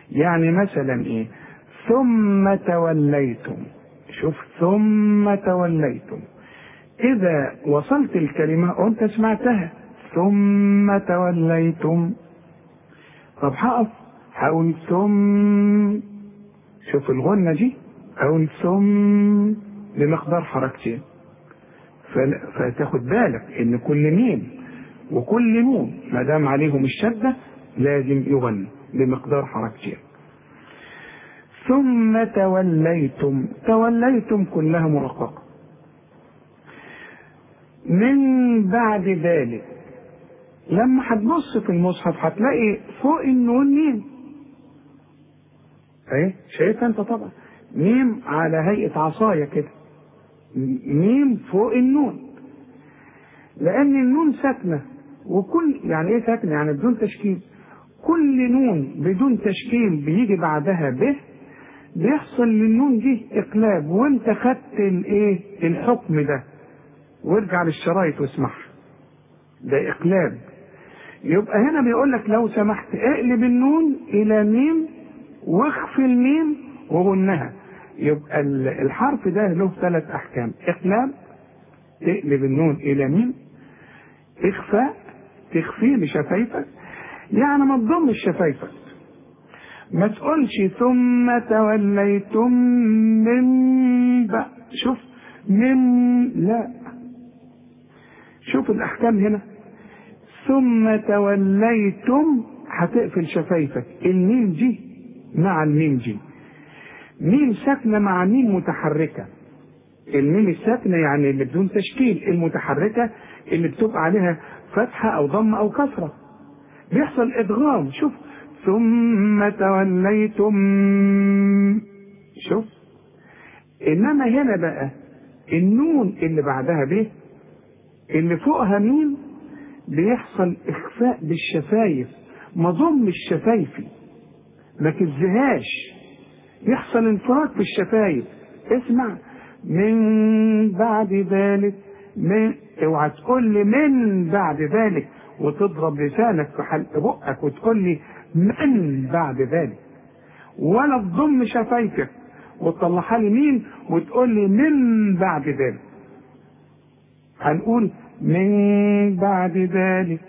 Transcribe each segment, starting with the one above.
يعني مثلا ايه ثم توليتم شوف ثم توليتم اذا وصلت الكلمة وانت سمعتها ثم توليتم طب هقف هقول ثم شوف الغنة دي اقول ثم بمقدار حركتين فتاخد بالك ان كل ميم وكل نون ما دام عليهم الشده لازم يغنى بمقدار حركتين ثم توليتم توليتم كلها مرققة من بعد ذلك لما هتبص في المصحف هتلاقي فوق النون ميم اهي شايفها انت طبعا ميم على هيئة عصاية كده ميم فوق النون لأن النون ساكنة وكل يعني ايه ساكنة يعني بدون تشكيل كل نون بدون تشكيل بيجي بعدها به بيحصل للنون دي اقلاب وانت خدت الايه الحكم ده وارجع للشرايط واسمعها ده اقلاب يبقى هنا بيقول لك لو سمحت اقلب النون الى ميم واخفي الميم وغنها يبقى الحرف ده له ثلاث احكام اقلاب تقلب النون الى ميم اخفاء تخفيه بشفايفك يعني ما تضمش شفايفك ما تقولش ثم توليتم من بقى شوف من لا شوف الاحكام هنا ثم توليتم هتقفل شفايفك الميم دي مع الميم دي ميم ساكنه مع ميم متحركه الميم الساكنه يعني اللي بدون تشكيل المتحركه اللي بتبقى عليها فتحه او ضمه او كسره بيحصل ادغام شوف ثم توليتم شوف انما هنا بقى النون اللي بعدها ب اللي فوقها ميم بيحصل اخفاء بالشفايف ما ضمش شفايفي ما تزهاش يحصل انفراج في الشفايف اسمع من بعد ذلك من اوعى تقول لي من بعد ذلك وتضرب لسانك في حلق بقك وتقول لي من بعد ذلك ولا تضم شفايفك وتطلعها لي مين وتقول لي من بعد ذلك هنقول من بعد ذلك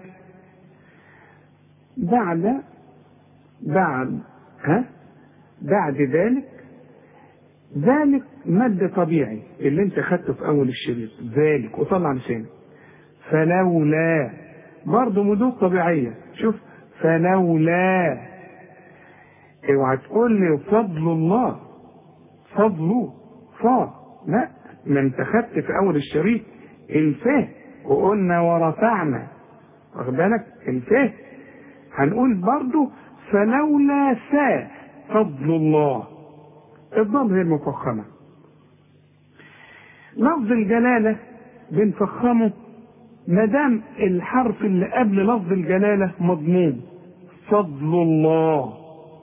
بعد بعد ها بعد ذلك ذلك مد طبيعي اللي انت خدته في اول الشريط ذلك وطلع لسانك فلولا برضه مدود طبيعية شوف فلولا اوعى تقول لي فضل الله فضله فا لا ما انت خدت في اول الشريط الفه وقلنا ورفعنا واخد بالك الفه هنقول برضه فلولا سا فضل الله الضم هي المفخمة لفظ الجلالة بنفخمه ما دام الحرف اللي قبل لفظ الجلالة مضموم فضل الله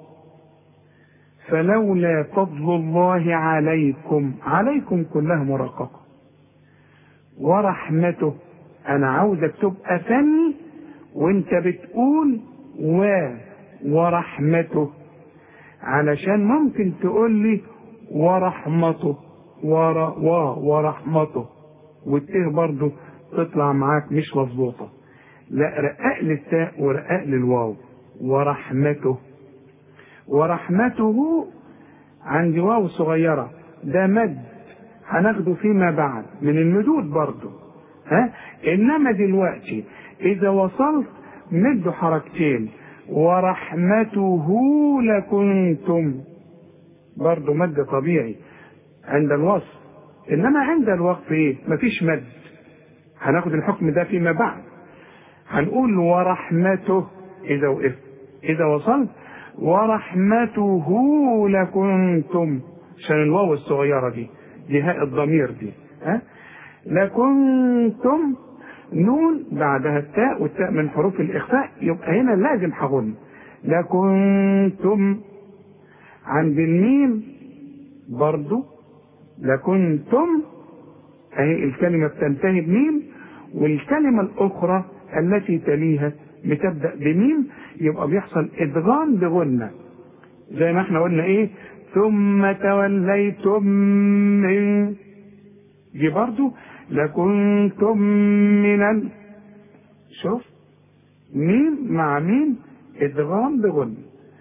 فلولا فضل الله عليكم عليكم كلها مرققة ورحمته أنا عاوزك تبقى فني وانت بتقول و ورحمته علشان ممكن تقول لي ورحمته ور و ورحمته والته برضه تطلع معاك مش مظبوطه لا رقق لي التاء ورقق لي الواو ورحمته ورحمته عندي واو صغيره ده مد هناخده فيما بعد من المدود برضه ها انما دلوقتي اذا وصلت مد حركتين ورحمته لكنتم برضه مد طبيعي عند الوصف انما عند الوقف ايه مفيش مد هناخد الحكم ده فيما بعد هنقول ورحمته اذا وقفت اذا وصلت ورحمته لكنتم عشان الواو الصغيرة دي دي هاء الضمير دي ها لكنتم نون بعدها التاء والتاء من حروف الإخفاء يبقى هنا لازم هغن لكنتم عند الميم برضو لكنتم أهي الكلمة بتنتهي بميم والكلمة الأخرى التي تليها بتبدأ بميم يبقى بيحصل إدغام بغنة زي ما احنا قلنا ايه ثم توليتم من دي برضو لكنتم من ال... شوف مين مع مين ادغام بغن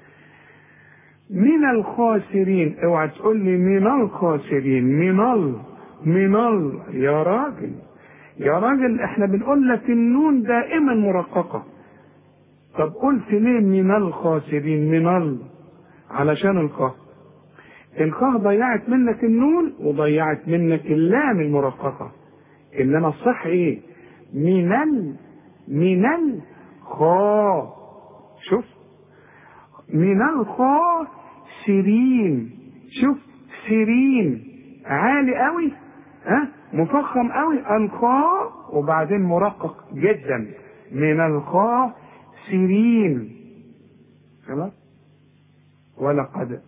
من الخاسرين اوعى تقول لي من الخاسرين من ال من ال يا راجل يا راجل احنا بنقول لك النون دائما مرققة طب قلت ليه من الخاسرين من ال علشان الخاء الخاء ضيعت منك النون وضيعت منك اللام المرققة انما الصح ايه من ال من الخاء شوف من الخاء سيرين شوف سيرين عالي قوي ها مفخم قوي الخاء وبعدين مرقق جدا من الخاء سيرين خلاص ولقد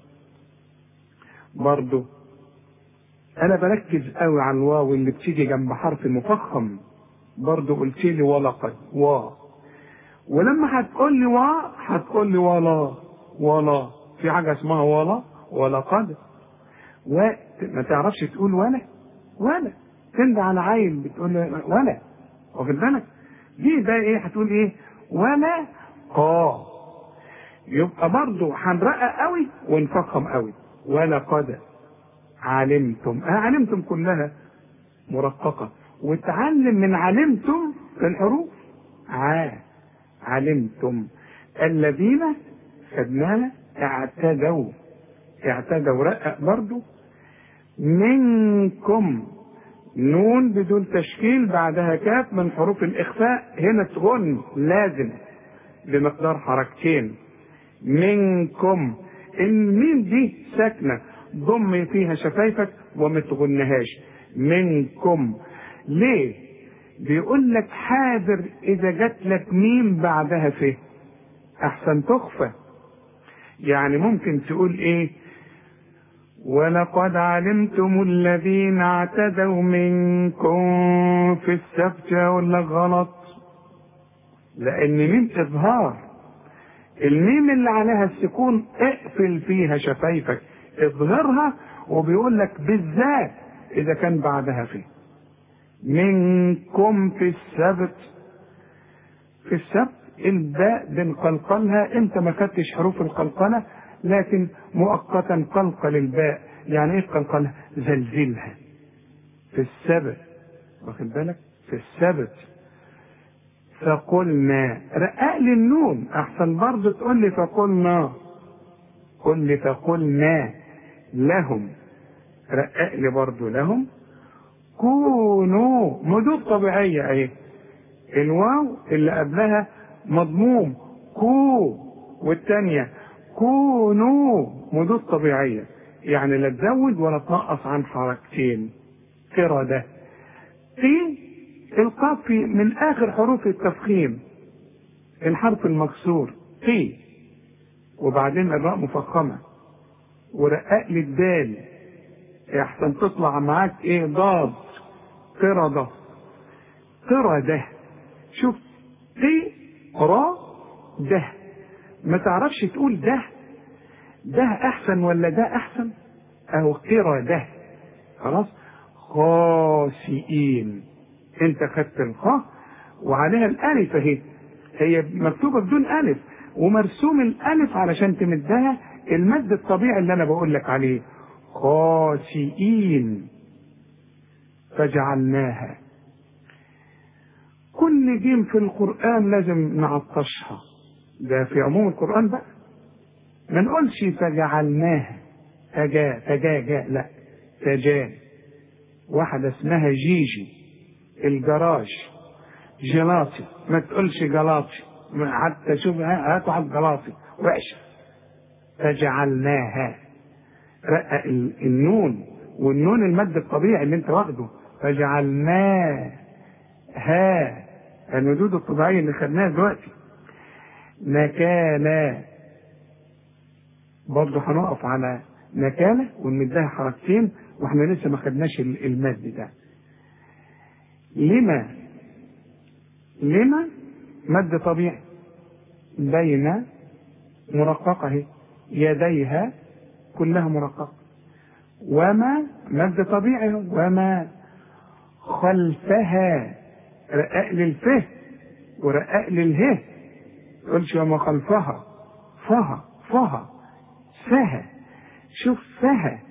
برضو انا بركز قوي على الواو اللي بتيجي جنب حرف مفخم برضو قلت لي ولقد وا ولما هتقول لي وا هتقول لي ولا ولا في حاجه اسمها ولا ولقد وما تعرفش تقول ولا ولا تندى على عيل بتقول له ولا واخد بالك دي ده ايه هتقول ايه ولا قا يبقى برضه هنرقق قوي ونفخم قوي ولقد علمتم آه علمتم كلها مرققه وتعلم من علمتم في الحروف ع علمتم الذين خدناها اعتدوا اعتدوا رقق برضه منكم نون بدون تشكيل بعدها كاف من حروف الإخفاء هنا تغن لازم بمقدار حركتين منكم الميم دي ساكنة ضم فيها شفايفك وما تغنهاش منكم ليه بيقول لك حاذر إذا جات لك ميم بعدها فيه أحسن تخفى يعني ممكن تقول إيه ولقد علمتم الذين اعتدوا منكم في السبت ولا غلط لان ميم اظهار الميم اللي عليها السكون اقفل فيها شفايفك اظهرها وبيقول لك بالذات اذا كان بعدها فيه منكم في السبت في السبت الباء بنقلقلها انت ما خدتش حروف القلقله لكن مؤقتا قلقل الباء يعني ايه قلقلها زلزلها في السبت واخد بالك في السبت فقلنا رقق لي النون احسن برضه تقول لي فقلنا قل لي فقلنا لهم رقق لي برضه لهم كونوا مدود طبيعية اهي الواو اللي قبلها مضموم كو والتانية كونوا مدود طبيعية يعني لا تزود ولا تنقص عن حركتين قردة في القاف في من آخر حروف التفخيم الحرف المكسور في وبعدين الراء مفخمة ورقق لي الدال احسن تطلع معاك ايه ضاد قردة قردة شوف في را ده ما تعرفش تقول ده ده احسن ولا ده احسن اهو قرى ده خلاص خاسئين انت خدت الخاء وعليها الالف اهي هي مكتوبه بدون الف ومرسوم الالف علشان تمدها المد الطبيعي اللي انا بقول لك عليه خاسئين فجعلناها كل جيم في القرآن لازم نعطشها ده في عموم القرآن بقى ما نقولش فجعلناها تجا تجا جا لا تجا واحدة اسمها جيجي الجراج جلاطي ما تقولش جلاطي حتى شوف هاتوا على الجلاطي وحشة فجعلناها رقق النون والنون المد الطبيعي اللي انت واخده فجعلناها المدود الطبيعية اللي خدناها دلوقتي نكالا برضه هنقف على نكالة ونمدها حركتين واحنا لسه ما خدناش المد ده لما لما مد طبيعي بين مرققة اهي يديها كلها مرققة وما مد طبيعي وما خلفها رقاق للفه ورقاق للهه تقولش وما خلفها فها فها فها شوف فها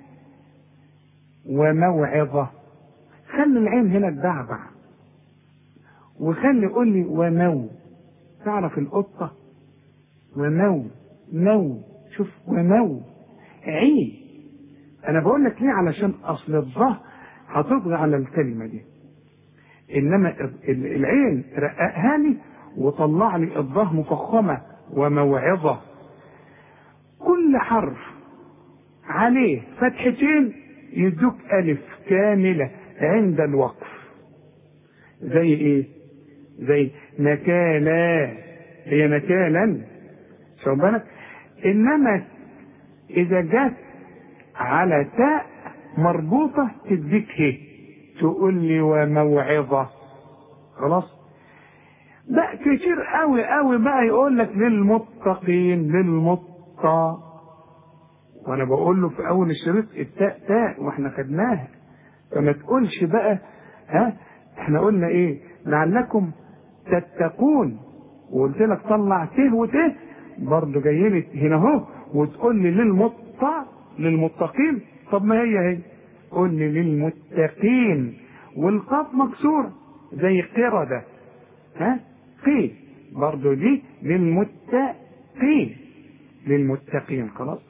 وموعظة خلي العين هنا تبعبع وخلي قول لي ومو تعرف القطة ومو مو شوف ومو عين انا بقول لك ليه علشان اصل الظه هتطغى على الكلمه دي انما العين رققها لي وطلع لي الظه مفخمه وموعظه كل حرف عليه فتحتين يدوك الف كامله عند الوقف زي ايه زي نكالا هي نكالا شو بالك انما اذا جت على تاء مربوطة تديك هي تقول لي وموعظة خلاص بقى كتير قوي قوي بقى يقول لك للمتقين للمتقى وانا بقول له في اول الشريط التاء تاء واحنا خدناها فما تقولش بقى ها احنا قلنا ايه لعلكم تتقون وقلت لك طلع ته وته برضه جاي لي هنا اهو وتقول لي للمتقى للمتقين طب ما هي هي قل لي للمتقين والقاف مكسورة زي قردة ها قي برضو دي للمتقين للمتقين خلاص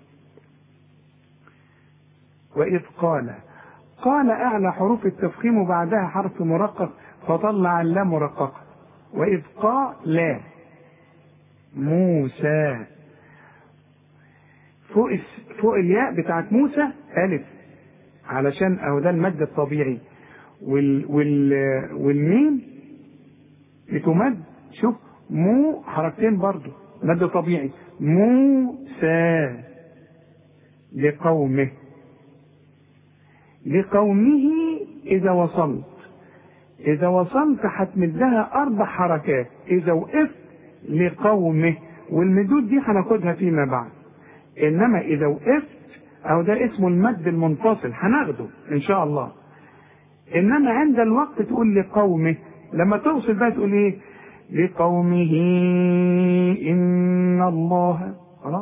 وإذ قال قال أعلى حروف التفخيم وبعدها حرف مرقق فطلع اللا مرققة وإذ قال موسى فوق فوق الياء بتاعت موسى ألف علشان أهو ده المد الطبيعي وال وال والميم بتمد شوف مو حركتين برضو مد طبيعي موسى لقومه لقومه إذا وصلت إذا وصلت هتمدها أربع حركات إذا وقفت لقومه والمدود دي هناخدها فيما بعد انما اذا وقفت او ده اسمه المد المنفصل هناخده ان شاء الله انما عند الوقت تقول لقومه لما توصل بقى تقول ايه لقومه ان الله خلاص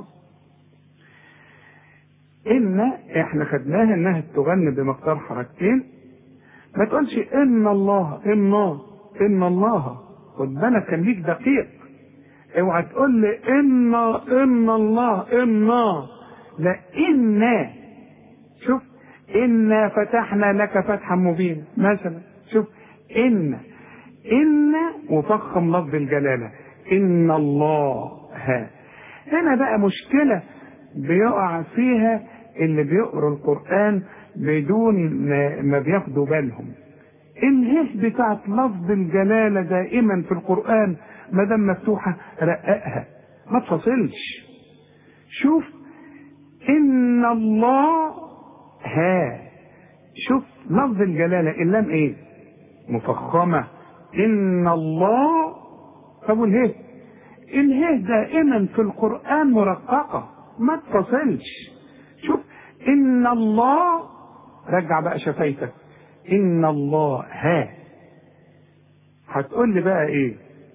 ان احنا خدناها انها تغني بمقدار حركتين ما تقولش ان الله ان ان الله خد بالك خليك دقيق اوعى تقول لي ان ان الله ان لا ان شوف انا فتحنا لك فتحا مبينا مثلا شوف ان ان وفخم لفظ الجلاله ان الله ها هنا بقى مشكله بيقع فيها اللي بيقروا القران بدون ما بياخدوا بالهم الهه بتاعت لفظ الجلاله دائما في القران ما دام مفتوحه رققها ما تفصلش شوف ان الله ها شوف لفظ الجلاله اللام ايه مفخمه ان الله طب والهه الهه دائما في القران مرققه ما تفصلش شوف ان الله رجع بقى شفايفك ان الله ها هتقول لي بقى ايه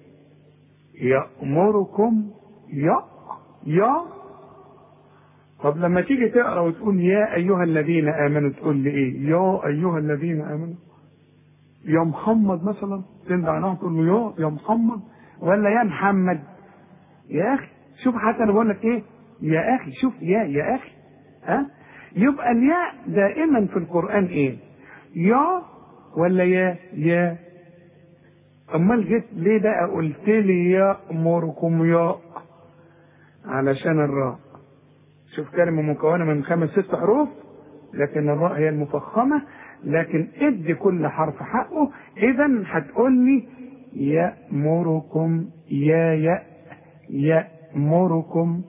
يأمركم يا يا طب لما تيجي تقرا وتقول يا ايها الذين امنوا تقول لي ايه يا ايها الذين امنوا يا محمد مثلا تندع عنهم تقول له يا يا محمد ولا يا محمد يا اخي شوف حتى انا بقول لك ايه يا اخي شوف يا يا اخي ها يبقى الياء دائما في القران ايه يا ولا يا يا امال جيت ليه بقى قلت لي يامركم يا علشان الراء شوف كلمه مكونه من خمس ست حروف لكن الراء هي المفخمه لكن ادي كل حرف حقه اذا هتقول لي يامركم يا يا يامركم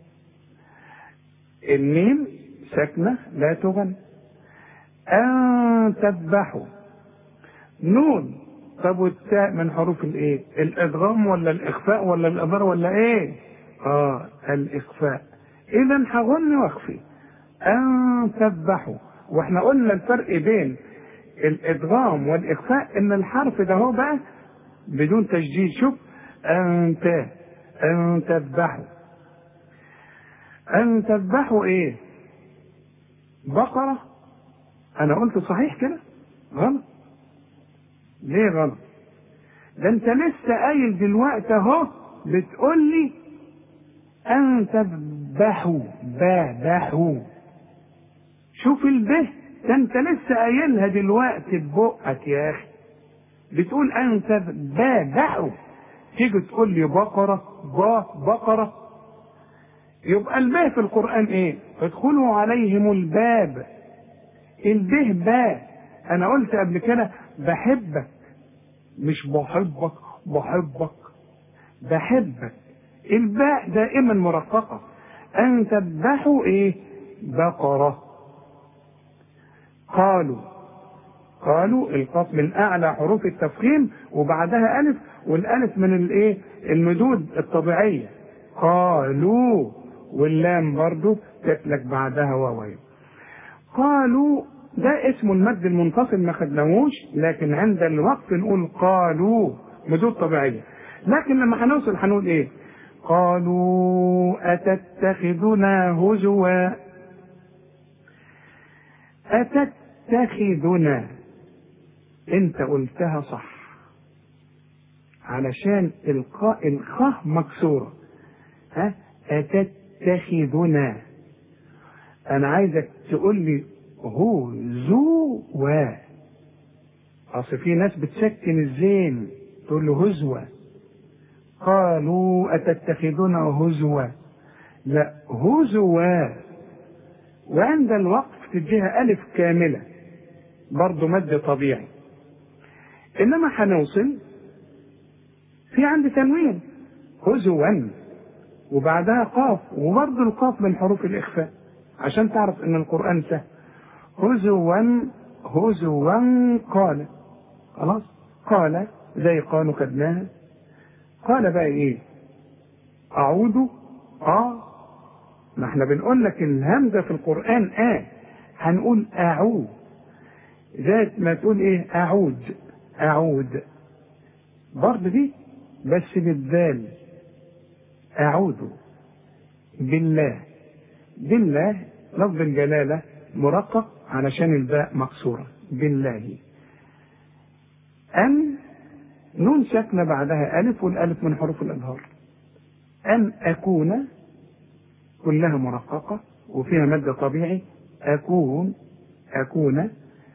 الميم ساكنه لا تغن ان تذبحوا نون طب والتاء من حروف الايه الادغام ولا الاخفاء ولا الابر ولا ايه اه الاخفاء اذا هغن واخفي ان تذبحوا واحنا قلنا الفرق بين الادغام والاخفاء ان الحرف ده هو بقى بدون تشديد شوف انت ان تذبحوا ان تذبحوا ايه بقرة انا قلت صحيح كده غلط ليه غلط ده انت لسه قايل دلوقتي اهو بتقول لي ان تذبحوا ذبحوا شوف البه ده انت لسه قايلها دلوقتي ببقك يا اخي بتقول ان تذبحوا تيجي تقول لي بقرة با بقرة يبقى الباء في القرآن ايه ادخلوا عليهم الباب البه باء انا قلت قبل كده بحبك مش بحبك بحبك بحبك الباء دائما مرققة أن تذبحوا إيه بقرة قالوا قالوا القاف من أعلى حروف التفخيم وبعدها ألف والألف من الإيه المدود الطبيعية قالوا واللام برضو تتلك بعدها واوية قالوا ده اسم المد المنفصل ما خدناهوش لكن عند الوقف نقول قالوا مدود طبيعية لكن لما هنوصل هنقول ايه قالوا أتتخذنا هزوا أتتخذنا انت قلتها صح علشان القاء الخاء مكسورة ها أتتخذنا أنا عايزك تقول لي هزوا أصل في ناس بتسكن الزين تقول له هزوة قالوا أتتخذون هزوا لا هزوا وعند الوقف تديها ألف كاملة برضه مد طبيعي إنما هنوصل في عند تنوين هزوا وبعدها قاف وبرضه القاف من حروف الإخفاء عشان تعرف إن القرآن سهل هزوا هزوا قال خلاص قال زي قالوا خدناها قال بقى ايه اعوذ اه ما احنا بنقول لك الهمزه في القران اه هنقول اعوذ ذات ما تقول ايه اعود اعود برضه دي بس بالذال اعوذ بالله بالله لفظ الجلاله مرقق علشان الباء مكسوره بالله ان نون ساكنة بعدها ألف والألف من حروف الإظهار أن أكون كلها مرققة وفيها مد طبيعي أكون أكون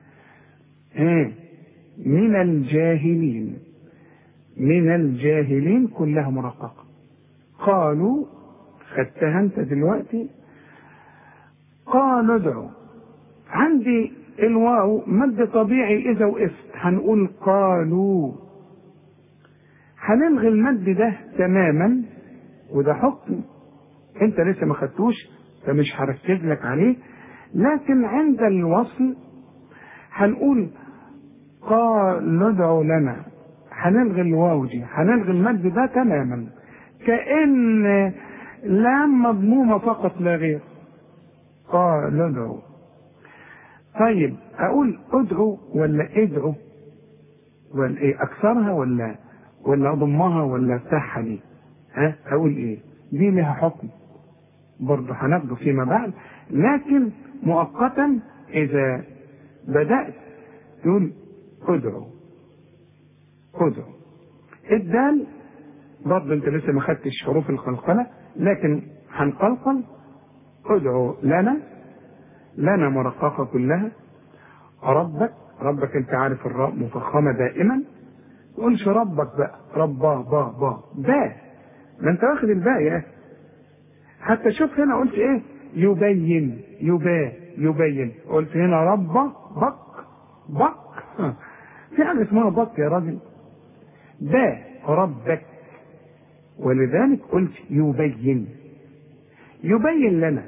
من الجاهلين من الجاهلين كلها مرققة قالوا خدتها أنت دلوقتي قالوا ادعوا عندي الواو مد طبيعي إذا وقفت هنقول قالوا هنلغي المد ده تماما وده حكم انت لسه ما خدتوش فمش هركز لك عليه لكن عند الوصل هنقول قال ندعو لنا هنلغي الواو دي هنلغي المد ده تماما كأن لام مضمومة فقط لا غير قال ندعو طيب أقول ادعو ولا ادعو ولا ايه أكثرها ولا ولا اضمها ولا افتحها دي ها اقول ايه دي لها حكم برضه هناخده فيما بعد لكن مؤقتا اذا بدات تقول ادعو ادعو الدال برضه انت لسه ما خدتش حروف القلقله لكن هنقلقل ادعو لنا لنا مرققه كلها ربك ربك انت عارف الراء مفخمه دائما قولش ربك بقى ربا با با با ما انت واخد الباء يا اخي حتى شوف هنا قلت ايه يبين يبا يبين قلت هنا ربا بق بق في حاجه اسمها بق يا راجل با ربك ولذلك قلت يبين يبين لنا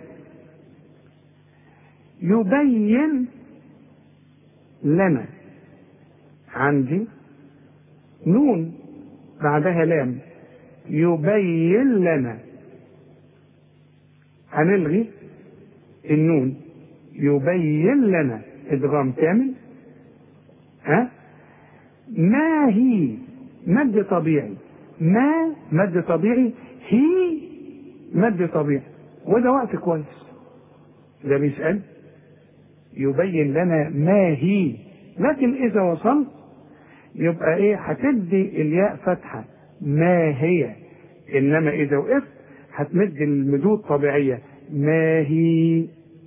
يبين لنا عندي نون بعدها لام يبين لنا هنلغي النون يبين لنا ادغام كامل ها ما هي مد طبيعي ما مد طبيعي هي مد طبيعي وده وقت كويس ده بيسأل يبين لنا ما هي لكن إذا وصلت يبقى إيه هتدي الياء فتحة ما هي إنما إذا وقفت هتمد المدود طبيعية ما هي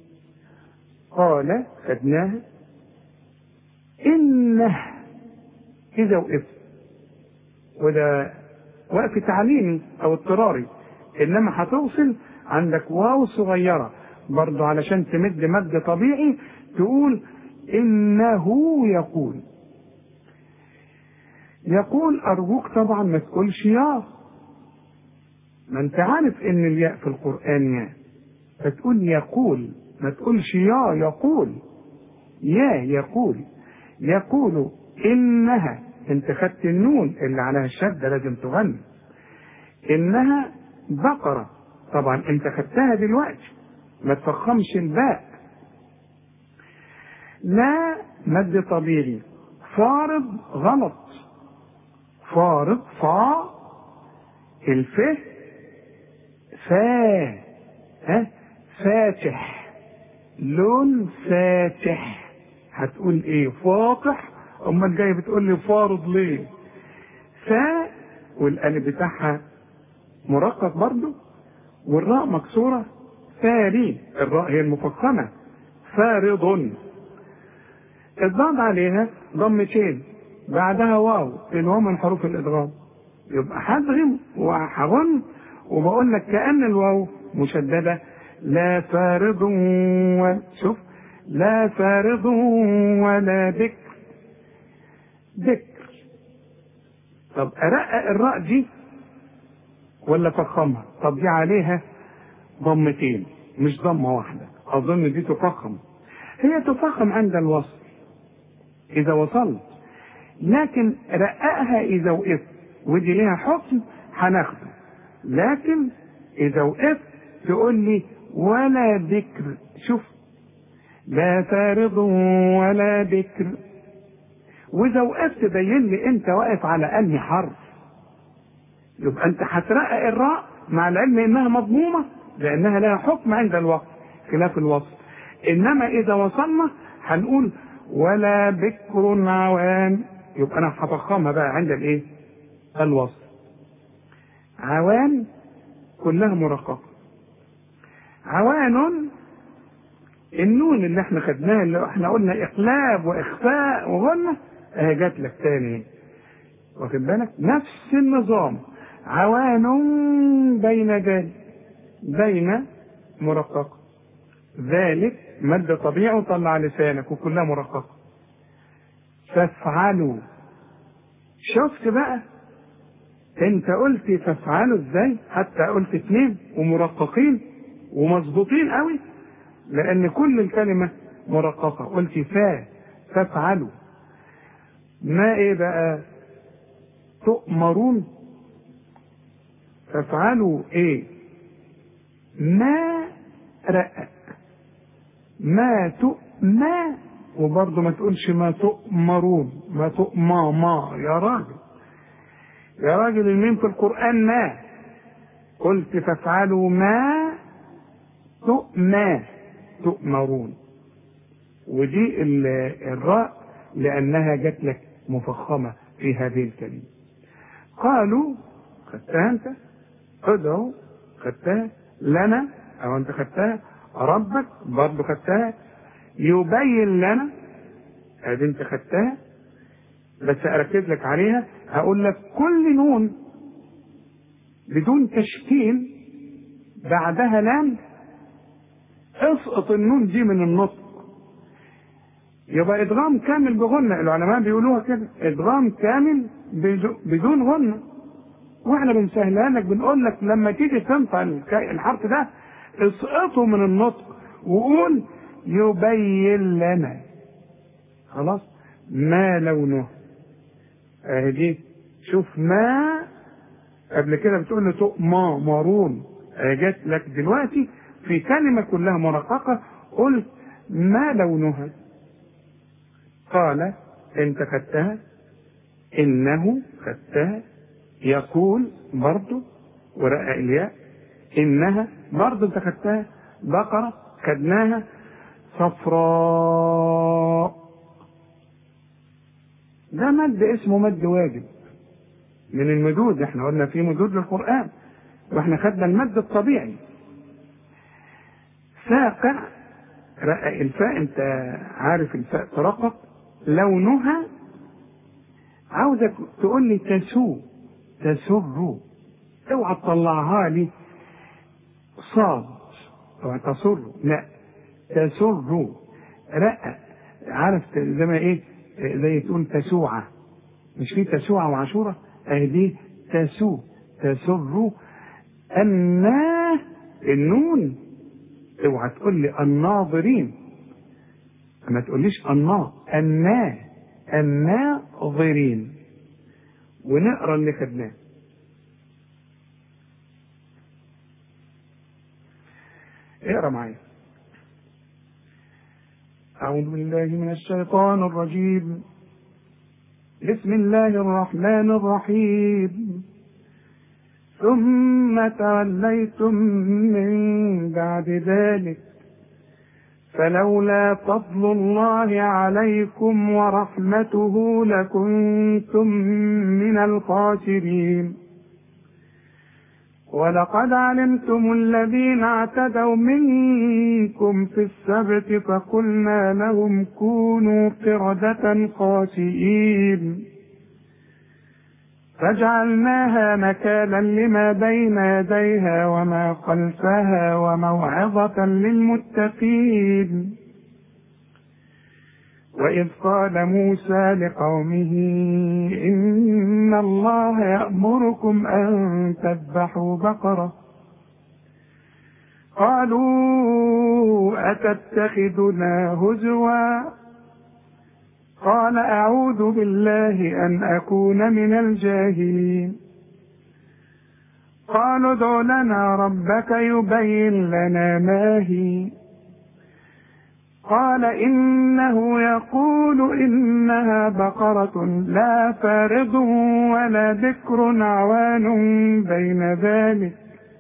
قال خدناها إنه إذا وقفت وده وقف تعليمي أو اضطراري إنما هتوصل عندك واو صغيرة برضه علشان تمد مد طبيعي تقول إنه يقول يقول أرجوك طبعا ما تقولش يا ما أنت عارف إن الياء في القرآن يا فتقول يقول ما تقولش يا يقول يا يقول يقول إنها أنت خدت النون اللي عليها الشدة لازم تغني إنها بقرة طبعا أنت خدتها دلوقتي ما تفخمش الباء لا مد طبيعي فارض غلط فارض فا الف فا ها فاتح لون فاتح هتقول ايه فاطح امال جاي بتقول لي فارض ليه فا والالف بتاعها مرقق برضو والراء مكسوره فاري الراء هي المفخمه فارض الضاد عليها ضمتين بعدها واو اللي هو من حروف الادغام يبقى هدغم وهغن وبقول لك كأن الواو مشددة لا فارض و... شوف لا فارض ولا ذكر ذكر طب أرقق الراء دي ولا فخمها طب دي عليها ضمتين مش ضمة واحدة أظن دي تفخم هي تفخم عند الوصل إذا وصلت لكن رققها إذا وقفت ودي ليها حكم هناخده لكن إذا وقفت تقول لي ولا ذكر شوف لا فارض ولا ذكر وإذا وقفت بين لي أنت واقف على أنهي حرف يبقى أنت هترقق الراء مع العلم إنها مضمومة لأنها لها حكم عند الوقت خلاف الوصف إنما إذا وصلنا هنقول ولا بكر عوان يبقى انا هفخمها بقى عند الايه الوصف عوان كلها مرققه عوان النون اللي احنا خدناها اللي احنا قلنا اقلاب واخفاء وغنى اهي جات لك تاني واخد بالك نفس النظام عوان بين ذلك بين مرققه ذلك مد طبيعي وطلع لسانك وكلها مرققة فافعلوا شفت بقى انت قلت تفعلوا ازاي حتى قلت اتنين ومرققين ومظبوطين قوي لان كل الكلمة مرققة قلت فا تفعلوا ما ايه بقى تؤمرون تفعلوا ايه ما رقق ما تؤمى وبرضه ما تقولش ما تؤمرون ما تؤمى ما يا راجل يا راجل الميم في القرآن ما قلت فافعلوا ما تؤمى تؤمرون ودي الراء لأنها جت لك مفخمة في هذه الكلمة قالوا خدتها أنت ادعوا خدتها لنا أو أنت خدتها ربك برضه خدتها يبين لنا ادي انت خدتها بس اركز لك عليها هقول لك كل نون بدون تشكيل بعدها لام اسقط النون دي من النطق يبقى ادغام كامل بغنى العلماء بيقولوها كده ادغام كامل بدون غنى واحنا بنسهلها لك بنقول لك لما تيجي تنطق الحرف ده اسقطه من النطق وقول يبين لنا خلاص ما لونه اهي دي شوف ما قبل كده بتقول له تؤمى مارون اهي جت لك دلوقتي في كلمة كلها مرققة قلت ما لونها قال انت خدتها انه خدتها يقول برضه ورقة الياء انها برضه انت خدتها بقرة خدناها صفراء ده مد اسمه مد واجب من المدود احنا قلنا في مدود للقرآن واحنا خدنا المد الطبيعي ساقع رقق الفاء انت عارف الفاء ترقق لونها عاوزك تقول لي تسو تسر اوعى تطلعها لي صاد اوعى تصر لا تسر رقق عارف زي ما ايه زي تقول تسوعة مش في تسوعة وعاشورة اهي دي تسو تسر النا النون اوعى تقول لي الناظرين ما تقوليش النا النا الناظرين ونقرا اللي خدناه اقرا معايا أعوذ بالله من الشيطان الرجيم بسم الله الرحمن الرحيم ثم توليتم من بعد ذلك فلولا فضل الله عليكم ورحمته لكنتم من الخاسرين ولقد علمتم الذين اعتدوا منكم في السبت فقلنا لهم كونوا قردة خاسئين فجعلناها نكالا لما بين يديها وما خلفها وموعظة للمتقين وإذ قال موسى لقومه إن الله يأمركم أن تذبحوا بقرة قالوا أتتخذنا هزوا قال أعوذ بالله أن أكون من الجاهلين قالوا ادع لنا ربك يبين لنا ما هي قال إنه يقول إنها بقرة لا فارض ولا بكر عوان بين ذلك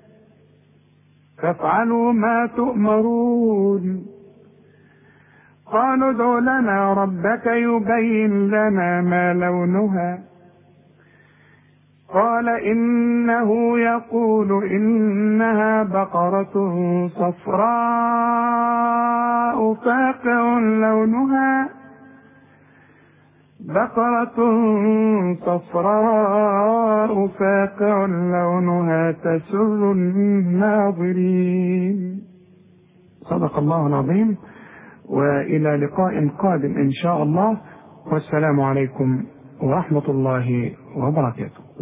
فافعلوا ما تؤمرون قالوا ادع لنا ربك يبين لنا ما لونها قال إنه يقول إنها بقرة صفراء فاقع لونها بقرة صفراء فاقع لونها تسر الناظرين صدق الله العظيم والى لقاء قادم ان شاء الله والسلام عليكم ورحمه الله وبركاته